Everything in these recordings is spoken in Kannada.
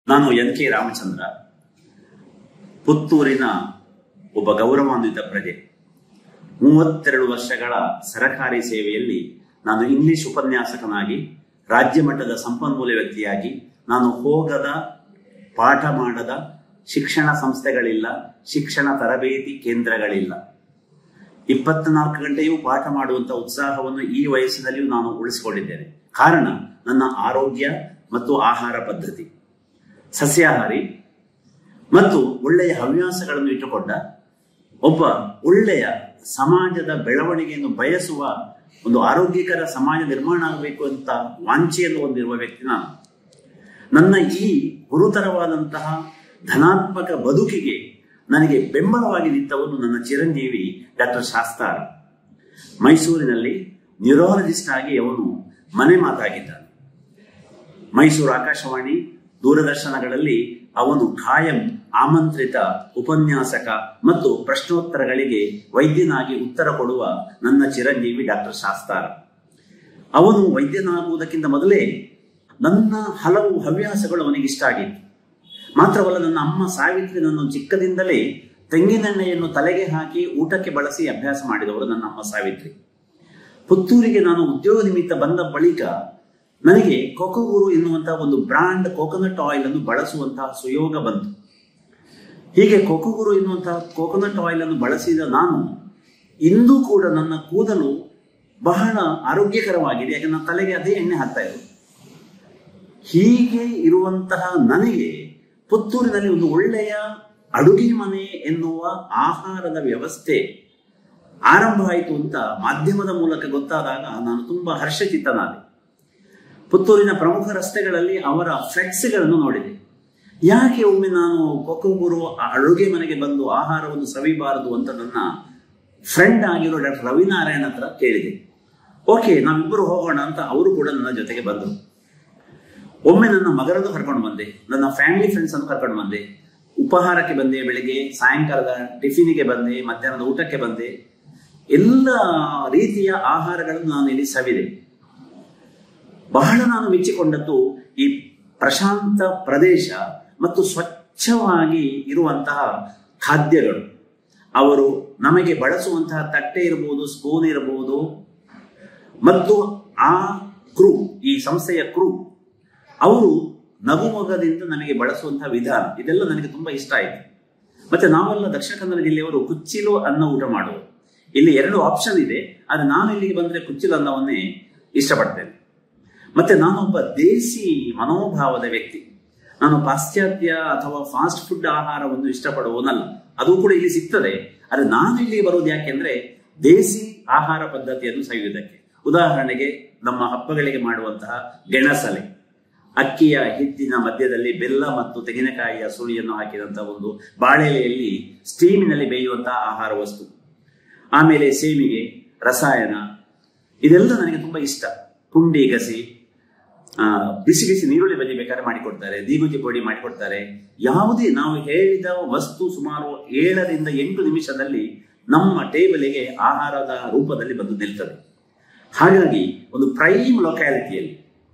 ನಾನು ಎನ್ ಕೆ ರಾಮಚಂದ್ರ ಪುತ್ತೂರಿನ ಒಬ್ಬ ಗೌರವಾನ್ವಿತ ಪ್ರಜೆ ಮೂವತ್ತೆರಡು ವರ್ಷಗಳ ಸರಕಾರಿ ಸೇವೆಯಲ್ಲಿ ನಾನು ಇಂಗ್ಲಿಷ್ ಉಪನ್ಯಾಸಕನಾಗಿ ರಾಜ್ಯ ಮಟ್ಟದ ಸಂಪನ್ಮೂಲ ವ್ಯಕ್ತಿಯಾಗಿ ನಾನು ಹೋಗದ ಪಾಠ ಮಾಡದ ಶಿಕ್ಷಣ ಸಂಸ್ಥೆಗಳಿಲ್ಲ ಶಿಕ್ಷಣ ತರಬೇತಿ ಕೇಂದ್ರಗಳಿಲ್ಲ ಇಪ್ಪತ್ನಾಲ್ಕು ಗಂಟೆಯೂ ಪಾಠ ಮಾಡುವಂತ ಉತ್ಸಾಹವನ್ನು ಈ ವಯಸ್ಸಿನಲ್ಲಿಯೂ ನಾನು ಉಳಿಸಿಕೊಂಡಿದ್ದೇನೆ ಕಾರಣ ನನ್ನ ಆರೋಗ್ಯ ಮತ್ತು ಆಹಾರ ಪದ್ಧತಿ ಸಸ್ಯಾಹಾರಿ ಮತ್ತು ಒಳ್ಳೆಯ ಹವ್ಯಾಸಗಳನ್ನು ಇಟ್ಟುಕೊಂಡ ಒಬ್ಬ ಒಳ್ಳೆಯ ಸಮಾಜದ ಬೆಳವಣಿಗೆಯನ್ನು ಬಯಸುವ ಒಂದು ಆರೋಗ್ಯಕರ ಸಮಾಜ ನಿರ್ಮಾಣ ಆಗಬೇಕು ಅಂತ ವಾಂಛೆಯನ್ನು ಹೊಂದಿರುವ ವ್ಯಕ್ತಿ ನಾನು ನನ್ನ ಈ ಗುರುತರವಾದಂತಹ ಧನಾತ್ಮಕ ಬದುಕಿಗೆ ನನಗೆ ಬೆಂಬಲವಾಗಿ ನಿಂತವನು ನನ್ನ ಚಿರಂಜೀವಿ ಡಾಕ್ಟರ್ ಶಾಸ್ತಾರ್ ಮೈಸೂರಿನಲ್ಲಿ ನ್ಯೂರಾಲಜಿಸ್ಟ್ ಆಗಿ ಅವನು ಮನೆ ಮಾತಾಗಿದ್ದಾನೆ ಮೈಸೂರು ಆಕಾಶವಾಣಿ ದೂರದರ್ಶನಗಳಲ್ಲಿ ಅವನು ಖಾಯಂ ಆಮಂತ್ರಿತ ಉಪನ್ಯಾಸಕ ಮತ್ತು ಪ್ರಶ್ನೋತ್ತರಗಳಿಗೆ ವೈದ್ಯನಾಗಿ ಉತ್ತರ ಕೊಡುವ ನನ್ನ ಚಿರಂಜೀವಿ ಡಾಕ್ಟರ್ ಶಾಸ್ತಾರ ಅವನು ವೈದ್ಯನಾಗುವುದಕ್ಕಿಂತ ಮೊದಲೇ ನನ್ನ ಹಲವು ಹವ್ಯಾಸಗಳು ಅವನಿಗೆ ಇಷ್ಟ ಆಗಿತ್ತು ಮಾತ್ರವಲ್ಲ ನನ್ನ ಅಮ್ಮ ಸಾವಿತ್ರಿ ನನ್ನ ಚಿಕ್ಕದಿಂದಲೇ ತೆಂಗಿನೆಣ್ಣೆಯನ್ನು ತಲೆಗೆ ಹಾಕಿ ಊಟಕ್ಕೆ ಬಳಸಿ ಅಭ್ಯಾಸ ಮಾಡಿದವರು ನನ್ನ ಅಮ್ಮ ಸಾವಿತ್ರಿ ಪುತ್ತೂರಿಗೆ ನಾನು ಉದ್ಯೋಗ ನಿಮಿತ್ತ ಬಂದ ಬಳಿಕ ನನಗೆ ಕೊಕೊಗುರು ಎನ್ನುವಂತಹ ಒಂದು ಬ್ರಾಂಡ್ ಕೋಕೋನಟ್ ಆಯಿಲ್ ಅನ್ನು ಬಳಸುವಂತಹ ಸುಯೋಗ ಬಂತು ಹೀಗೆ ಕೊಕೊಗುರು ಎನ್ನುವಂತಹ ಕೋಕೋನಟ್ ಆಯಿಲ್ ಅನ್ನು ಬಳಸಿದ ನಾನು ಇಂದು ಕೂಡ ನನ್ನ ಕೂದಲು ಬಹಳ ಆರೋಗ್ಯಕರವಾಗಿದೆ ಯಾಕೆ ನನ್ನ ತಲೆಗೆ ಅದೇ ಎಣ್ಣೆ ಹಾಕ್ತಾ ಇರೋದು ಹೀಗೆ ಇರುವಂತಹ ನನಗೆ ಪುತ್ತೂರಿನಲ್ಲಿ ಒಂದು ಒಳ್ಳೆಯ ಅಡುಗೆ ಮನೆ ಎನ್ನುವ ಆಹಾರದ ವ್ಯವಸ್ಥೆ ಆರಂಭ ಆಯಿತು ಅಂತ ಮಾಧ್ಯಮದ ಮೂಲಕ ಗೊತ್ತಾದಾಗ ನಾನು ತುಂಬಾ ಹರ್ಷಚಿತ್ತನಾದೆ ಪುತ್ತೂರಿನ ಪ್ರಮುಖ ರಸ್ತೆಗಳಲ್ಲಿ ಅವರ ಫ್ಲೆಕ್ಸ್ಗಳನ್ನು ನೋಡಿದೆ ಯಾಕೆ ಒಮ್ಮೆ ನಾನು ಕೊಕ್ಕುಗುರು ಅಡುಗೆ ಮನೆಗೆ ಬಂದು ಆಹಾರವನ್ನು ಸವಿಬಾರದು ಅಂತ ನನ್ನ ಫ್ರೆಂಡ್ ಆಗಿರೋ ಡಾಕ್ಟರ್ ರವಿನಾರಾಯಣ ಹತ್ರ ಕೇಳಿದೆ ಓಕೆ ನಾವಿಬ್ಬರು ಹೋಗೋಣ ಅಂತ ಅವರು ಕೂಡ ನನ್ನ ಜೊತೆಗೆ ಬಂದರು ಒಮ್ಮೆ ನನ್ನ ಮಗರನ್ನು ಕರ್ಕೊಂಡು ಬಂದೆ ನನ್ನ ಫ್ಯಾಮಿಲಿ ಫ್ರೆಂಡ್ಸ್ ಅನ್ನು ಕರ್ಕೊಂಡು ಬಂದೆ ಉಪಹಾರಕ್ಕೆ ಬಂದೆ ಬೆಳಿಗ್ಗೆ ಸಾಯಂಕಾಲದ ಟಿಫಿನಿಗೆ ಬಂದೆ ಮಧ್ಯಾಹ್ನದ ಊಟಕ್ಕೆ ಬಂದೆ ಎಲ್ಲ ರೀತಿಯ ಆಹಾರಗಳನ್ನು ನಾನು ಇಲ್ಲಿ ಸವಿದೆ ಬಹಳ ನಾನು ಮೆಚ್ಚಿಕೊಂಡದ್ದು ಈ ಪ್ರಶಾಂತ ಪ್ರದೇಶ ಮತ್ತು ಸ್ವಚ್ಛವಾಗಿ ಇರುವಂತಹ ಖಾದ್ಯಗಳು ಅವರು ನಮಗೆ ಬಳಸುವಂತಹ ತಟ್ಟೆ ಇರಬಹುದು ಸ್ಪೂನ್ ಇರಬಹುದು ಮತ್ತು ಆ ಕ್ರೂ ಈ ಸಂಸ್ಥೆಯ ಕ್ರೂ ಅವರು ನಗುಮೊಗದಿಂದ ನಮಗೆ ಬಳಸುವಂತಹ ವಿಧಾನ ಇದೆಲ್ಲ ನನಗೆ ತುಂಬಾ ಇಷ್ಟ ಆಯಿತು ಮತ್ತೆ ನಾವೆಲ್ಲ ದಕ್ಷಿಣ ಕನ್ನಡ ಜಿಲ್ಲೆಯವರು ಕುಚ್ಚಿಲು ಅನ್ನ ಊಟ ಮಾಡುವರು ಇಲ್ಲಿ ಎರಡು ಆಪ್ಷನ್ ಇದೆ ಆದ್ರೆ ನಾನು ಇಲ್ಲಿಗೆ ಬಂದ್ರೆ ಕುಚ್ಚಿಲು ಅನ್ನವನ್ನೇ ಇಷ್ಟಪಡ್ತೇನೆ ಮತ್ತೆ ನಾನೊಬ್ಬ ದೇಸಿ ಮನೋಭಾವದ ವ್ಯಕ್ತಿ ನಾನು ಪಾಶ್ಚಾತ್ಯ ಅಥವಾ ಫಾಸ್ಟ್ ಫುಡ್ ಆಹಾರವನ್ನು ಇಷ್ಟಪಡುವನಲ್ಲ ಅದು ಕೂಡ ಇಲ್ಲಿ ಸಿಗ್ತದೆ ಆದ್ರೆ ನಾನು ಇಲ್ಲಿ ಬರುವುದು ಯಾಕೆಂದ್ರೆ ದೇಸಿ ಆಹಾರ ಪದ್ಧತಿಯನ್ನು ಸವಿಯುವುದಕ್ಕೆ ಉದಾಹರಣೆಗೆ ನಮ್ಮ ಹಬ್ಬಗಳಿಗೆ ಮಾಡುವಂತಹ ಗೆಣಸಲೆ ಅಕ್ಕಿಯ ಹಿಟ್ಟಿನ ಮಧ್ಯದಲ್ಲಿ ಬೆಲ್ಲ ಮತ್ತು ತೆಂಗಿನಕಾಯಿಯ ಸುಳಿಯನ್ನು ಹಾಕಿದಂತಹ ಒಂದು ಬಾಳೆಲೆಯಲ್ಲಿ ಸ್ಟೀಮಿನಲ್ಲಿ ಬೇಯುವಂತಹ ಆಹಾರ ವಸ್ತು ಆಮೇಲೆ ಸೇಮಿಗೆ ರಸಾಯನ ಇದೆಲ್ಲ ನನಗೆ ತುಂಬಾ ಇಷ್ಟ ಪುಂಡಿ ಗಸಿ ಬಿಸಿ ಬಿಸಿ ನೀರುಳ್ಳಿ ಬಜ್ಜಿ ಬೇಕಾದ್ರೆ ಮಾಡಿಕೊಡ್ತಾರೆ ದೀಗುಜಿ ಪುಡಿ ಮಾಡಿಕೊಡ್ತಾರೆ ಯಾವುದೇ ನಾವು ಹೇಳಿದ ವಸ್ತು ಸುಮಾರು ಏಳರಿಂದ ಎಂಟು ನಿಮಿಷದಲ್ಲಿ ನಮ್ಮ ಟೇಬಲಿಗೆ ಆಹಾರದ ರೂಪದಲ್ಲಿ ಬಂದು ನಿಲ್ತದೆ ಹಾಗಾಗಿ ಒಂದು ಪ್ರೈಮ್ ಲೊಕ್ಯಾಲಿಟಿಯಲ್ಲಿ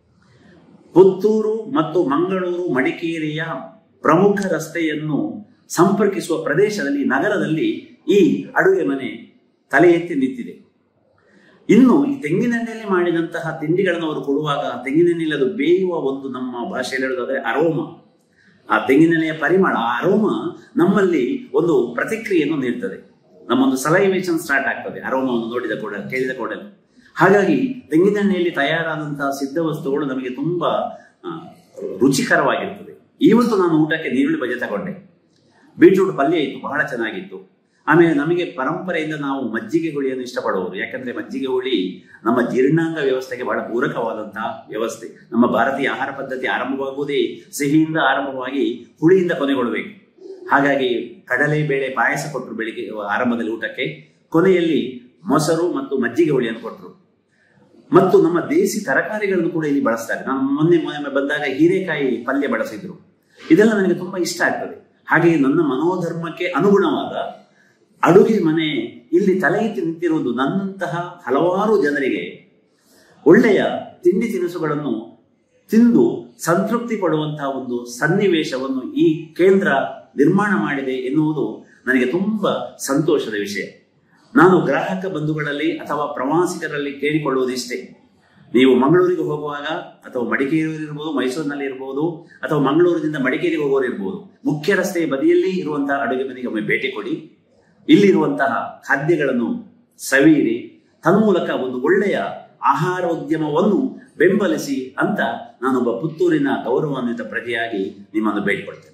ಪುತ್ತೂರು ಮತ್ತು ಮಂಗಳೂರು ಮಡಿಕೇರಿಯ ಪ್ರಮುಖ ರಸ್ತೆಯನ್ನು ಸಂಪರ್ಕಿಸುವ ಪ್ರದೇಶದಲ್ಲಿ ನಗರದಲ್ಲಿ ಈ ಅಡುಗೆ ಮನೆ ತಲೆ ಎತ್ತಿ ನಿಂತಿದೆ ಇನ್ನು ಈ ತೆಂಗಿನೆಣ್ಣೆಯಲ್ಲಿ ಮಾಡಿದಂತಹ ತಿಂಡಿಗಳನ್ನು ಅವರು ಕೊಡುವಾಗ ತೆಂಗಿನೆಣ್ಣೆಯಲ್ಲಿ ಅದು ಬೇಯುವ ಒಂದು ನಮ್ಮ ಭಾಷೆಯಲ್ಲಿ ಹೇಳೋದಾದ್ರೆ ಅರೋಮ ಆ ತೆಂಗಿನೆಣ್ಣೆಯ ಪರಿಮಳ ಆ ಅರೋಮ ನಮ್ಮಲ್ಲಿ ಒಂದು ಪ್ರತಿಕ್ರಿಯೆಯನ್ನು ನೀಡ್ತದೆ ನಮ್ಮೊಂದು ಸಲೈವೇಷನ್ ಸ್ಟಾರ್ಟ್ ಆಗ್ತದೆ ಅರೋಮವನ್ನು ನೋಡಿದ ಕೂಡ ಕೇಳಿದ ಕೂಡಲೇ ಹಾಗಾಗಿ ತೆಂಗಿನೆಣ್ಣೆಯಲ್ಲಿ ತಯಾರಾದಂತಹ ಸಿದ್ಧ ವಸ್ತುಗಳು ನಮಗೆ ತುಂಬಾ ರುಚಿಕರವಾಗಿರ್ತದೆ ಇವತ್ತು ನಾನು ಊಟಕ್ಕೆ ನೀರುಳ್ಳಿ ಬಜೆ ತಗೊಂಡೆ ಬೀಟ್ರೂಟ್ ಪಲ್ಯ ಇತ್ತು ಬಹಳ ಚೆನ್ನಾಗಿತ್ತು ಆಮೇಲೆ ನಮಗೆ ಪರಂಪರೆಯಿಂದ ನಾವು ಮಜ್ಜಿಗೆ ಹುಳಿಯನ್ನು ಇಷ್ಟಪಡುವರು ಯಾಕಂದ್ರೆ ಮಜ್ಜಿಗೆ ಹುಳಿ ನಮ್ಮ ಜೀರ್ಣಾಂಗ ವ್ಯವಸ್ಥೆಗೆ ಬಹಳ ಪೂರಕವಾದಂತಹ ವ್ಯವಸ್ಥೆ ನಮ್ಮ ಭಾರತೀಯ ಆಹಾರ ಪದ್ಧತಿ ಆರಂಭವಾಗುವುದೇ ಸಿಹಿಯಿಂದ ಆರಂಭವಾಗಿ ಹುಳಿಯಿಂದ ಕೊನೆಗೊಳ್ಳಬೇಕು ಹಾಗಾಗಿ ಕಡಲೆ ಬೇಳೆ ಪಾಯಸ ಕೊಟ್ಟರು ಬೆಳಿಗ್ಗೆ ಆರಂಭದಲ್ಲಿ ಊಟಕ್ಕೆ ಕೊನೆಯಲ್ಲಿ ಮೊಸರು ಮತ್ತು ಮಜ್ಜಿಗೆ ಹುಳಿಯನ್ನು ಕೊಟ್ಟರು ಮತ್ತು ನಮ್ಮ ದೇಸಿ ತರಕಾರಿಗಳನ್ನು ಕೂಡ ಇಲ್ಲಿ ಬಳಸ್ತಾರೆ ನಾನು ಮೊನ್ನೆ ಮೊನ್ನೆ ಬಂದಾಗ ಹೀರೆಕಾಯಿ ಪಲ್ಯ ಬಳಸಿದ್ರು ಇದೆಲ್ಲ ನನಗೆ ತುಂಬಾ ಇಷ್ಟ ಆಗ್ತದೆ ಹಾಗೆ ನನ್ನ ಮನೋಧರ್ಮಕ್ಕೆ ಅನುಗುಣವಾದ ಅಡುಗೆ ಮನೆ ಇಲ್ಲಿ ತಲೆ ಎತ್ತಿ ನಿಂತಿರುವುದು ನನ್ನಂತಹ ಹಲವಾರು ಜನರಿಗೆ ಒಳ್ಳೆಯ ತಿಂಡಿ ತಿನಿಸುಗಳನ್ನು ತಿಂದು ಸಂತೃಪ್ತಿ ಪಡುವಂತಹ ಒಂದು ಸನ್ನಿವೇಶವನ್ನು ಈ ಕೇಂದ್ರ ನಿರ್ಮಾಣ ಮಾಡಿದೆ ಎನ್ನುವುದು ನನಗೆ ತುಂಬಾ ಸಂತೋಷದ ವಿಷಯ ನಾನು ಗ್ರಾಹಕ ಬಂಧುಗಳಲ್ಲಿ ಅಥವಾ ಪ್ರವಾಸಿಗರಲ್ಲಿ ಕೇಳಿಕೊಳ್ಳುವುದಿಷ್ಟೇ ನೀವು ಮಂಗಳೂರಿಗೆ ಹೋಗುವಾಗ ಅಥವಾ ಮಡಿಕೇರಿ ಇರ್ಬೋದು ಮೈಸೂರಿನಲ್ಲಿ ಇರಬಹುದು ಅಥವಾ ಮಂಗಳೂರಿನಿಂದ ಮಡಿಕೇರಿಗೆ ಹೋಗೋರು ಇರ್ಬೋದು ಮುಖ್ಯ ರಸ್ತೆಯ ಬದಿಯಲ್ಲಿ ಇರುವಂತಹ ಅಡುಗೆ ಮನೆಗೆ ಒಮ್ಮೆ ಭೇಟಿ ಕೊಡಿ ಇಲ್ಲಿರುವಂತಹ ಖಾದ್ಯಗಳನ್ನು ಸವಿಯಿರಿ ತನ್ಮೂಲಕ ಒಂದು ಒಳ್ಳೆಯ ಆಹಾರ ಉದ್ಯಮವನ್ನು ಬೆಂಬಲಿಸಿ ಅಂತ ನಾನೊಬ್ಬ ಪುತ್ತೂರಿನ ಗೌರವಾನ್ವಿತ ಪ್ರಜೆಯಾಗಿ ನಿಮ್ಮನ್ನು ಬೇಡಿಕೊಳ್ತೇನೆ